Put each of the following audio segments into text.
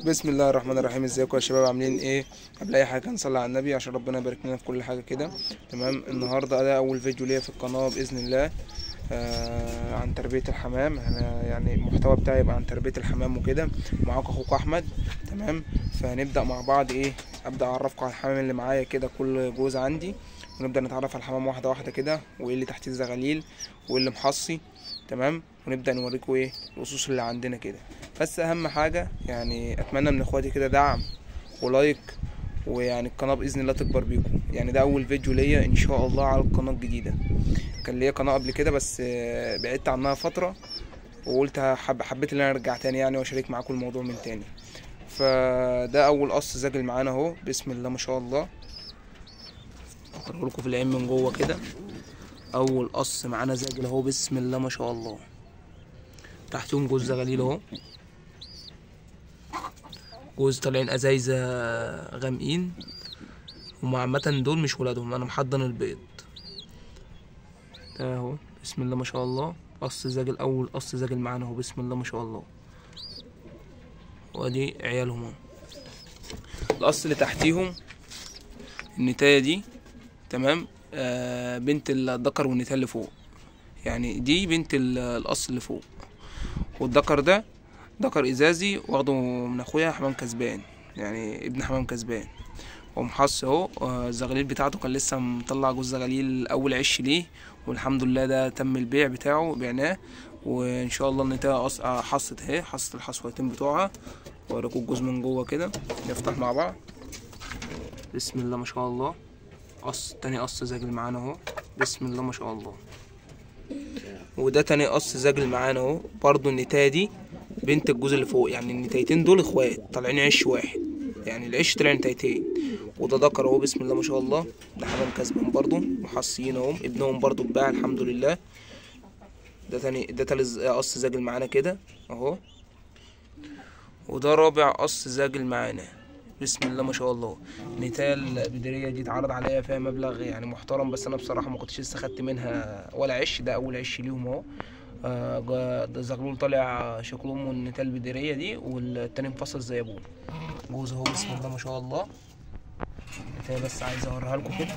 بسم الله الرحمن الرحيم ازيكم يا شباب عاملين ايه قبل اي حاجه نصلي على النبي عشان ربنا يبارك لنا في كل حاجه كده تمام النهارده ده اول فيديو ليا في القناه باذن الله آه عن تربيه الحمام انا يعني المحتوى بتاعي يبقى عن تربيه الحمام وكده معاكم اخوكم احمد تمام فهنبدا مع بعض ايه ابدا اعرفكم على الحمام اللي معايا كده كل جوز عندي ونبدا نتعرف على الحمام واحده واحده كده وايه اللي تحت الزغاليل وايه اللي محصي تمام ونبدا نوريكم ايه الاسس اللي عندنا كده بس اهم حاجه يعني اتمنى من اخواتي كده دعم ولايك ويعني القناه باذن الله تكبر بيكم يعني ده اول فيديو ليا ان شاء الله على القناه الجديده كان ليا قناه قبل كده بس آه، بعدت عنها فتره وقلت حب حبيت ان انا ارجع تاني يعني واشارك معاكم الموضوع من تاني فده اول قص زاجل معانا اهو بسم الله ما شاء الله اقرب لكم في العين من جوه كده اول قص معانا زاجل اهو بسم الله ما شاء الله تحتهم جوز زغاليل اهو جوز طالعين ازايزه غامقين هما عامة دول مش ولادهم انا محضن البيض ده اهو بسم الله ما شاء الله قص زاجل اول قص زاجل معانا اهو بسم الله ما شاء الله وادي عيالهم اهو القص اللي تحتيهم النتاية دي تمام آه بنت الذكر والنتاية اللي فوق يعني دي بنت ال- القص اللي فوق والذكر ده ذكر ازازي واخده من اخويا حمام كسبان يعني ابن حمام كسبان ومحص اهو آه، الزغاليل بتاعته كان لسه مطلع جوز زغاليل اول عش ليه والحمد لله ده تم البيع بتاعه بعناه وان شاء الله النتاية قص- آه، حصت اهي حصت الحصوتين بتوعها واوريكم الجوز من جوه كده نفتح مع بعض بسم الله ما شاء الله قص تاني قص زاجل معانا اهو بسم الله ما شاء الله وده تاني قص زاجل معانا اهو برضو النتاية دي بنت الجوز اللي فوق يعني النتايتين دول اخوات طالعين عش واحد يعني العش طلع نتايتين وده ذكر اهو بسم الله ما شاء الله ده حمام كسبان برضو محصيين اهو ابنهم برضو اتباع الحمد لله ده تاني ده تالت قص زاجل معانا كده اهو وده رابع قص زاجل معانا بسم الله ما شاء الله نتاية البدرية دي اتعرض عليا فيها مبلغ يعني محترم بس انا بصراحة ما كنتش لسه خدت منها ولا عش ده اول عش ليهم اهو آه، جا- ده زغلول طالع شكل امه النتاية البدرية دي والتاني انفصل زي ابوه جوز اهو بسم الله ما شاء الله النتاية بس عايز اوريها لكم كده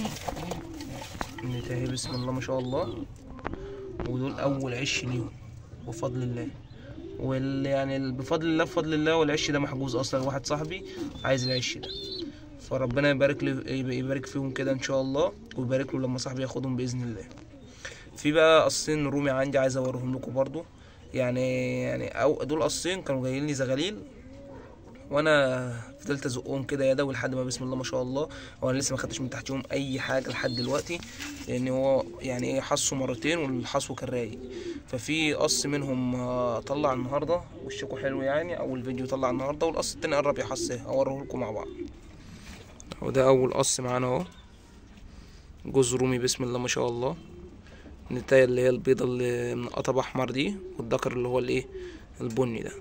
النتاية بسم الله ما شاء الله ودول اول عش ليهم بفضل الله وال يعني بفضل الله بفضل الله والعش ده محجوز اصلا واحد صاحبي عايز العش ده فربنا يبارك لي يبارك فيهم كده ان شاء الله ويبارك له لما صاحبي ياخدهم باذن الله في بقى قصين رومي عندي عايز اوريهم لكم برضو يعني يعني أو دول قصين كانوا جايين لي زغاليل وانا فضلت ازقهم كده يدوي لحد ما بسم الله ما شاء الله وانا لسه ما خدتش من تحتهم اي حاجه لحد دلوقتي لان هو يعني ايه حصوا مرتين والحصو كان رايق ففي قص منهم آه، طلع النهارده وشكوا حلو يعني اول فيديو طلع النهارده والقص التاني قرب يحص اوريه لكم مع بعض وده اول قص معانا اهو جوز رومي بسم الله ما شاء الله النتاية اللي هي البيضة اللي من قطب احمر دي والذكر اللي هو الايه البني ده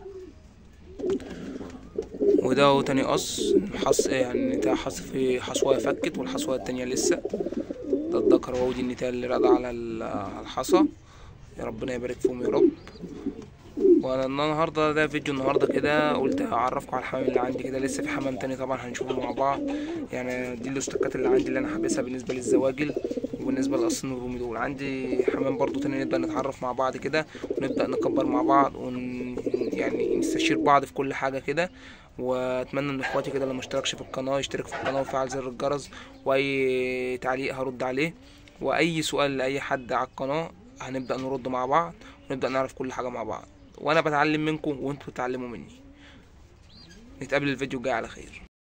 وده هو تاني قص حص يعني النتاية حص في حصواية فكت والحصواية التانية لسه ده الذكر هو دي النتاية اللي راضعة على ال- على الحصى يا ربنا يبارك فيهم يا رب وانا النهارده ده فيديو النهارده كده قلت اعرفكم على الحمام اللي عندي كده لسه في حمام تاني طبعا هنشوفه مع بعض يعني دي الاستكات اللي عندي اللي انا حابسها بالنسبه للزواجل وبالنسبه للقصين الرومي دول عندي حمام برضو تاني نبدا نتعرف مع بعض كده ونبدا نكبر مع بعض ون يعني نستشير بعض في كل حاجه كده واتمنى ان اخواتي كده اللي ما اشتركش في القناه يشترك في القناه ويفعل زر الجرس واي تعليق هرد عليه واي سؤال لاي حد على القناه هنبدا نرد مع بعض ونبدا نعرف كل حاجه مع بعض وانا بتعلم منكم وانتوا بتتعلموا مني نتقابل الفيديو الجاي على خير